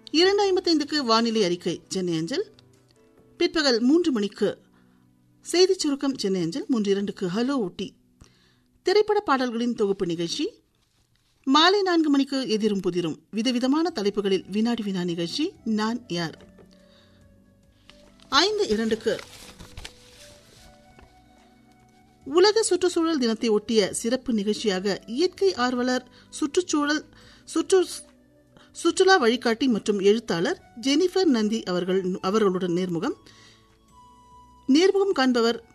இரண்டு ஐம்பத்தைந்துக்கு வானிலை அறிக்கை சென்னை அஞ்சல் பிற்பகல் மூன்று மணிக்கு செய்திச் சுருக்கம் சென்னை அஞ்சல் மூன்று இரண்டுக்கு ஹலோ ஊட்டி திரைப்பட பாடல்களின் தொகுப்பு நிகழ்ச்சி மாலை நான்கு மணிக்கு எதிரும் புதிரும் விதவிதமான தலைப்புகளில் வினாடி வினா நிகழ்ச்சி நான் யார் ஐந்து இரண்டுக்கு உலக சுற்றுச்சூழல் தினத்தை ஒட்டிய சிறப்பு நிகழ்ச்சியாக இயற்கை ஆர்வலர் சுற்றுச்சூழல் சுற்று சுற்றுலா வழிகாட்டி மற்றும் எழுத்தாளர் ஜெனிஃபர் நந்தி அவர்கள் அவர்களுடன் நேர்முகம் நேர்முகம் காண்பவர்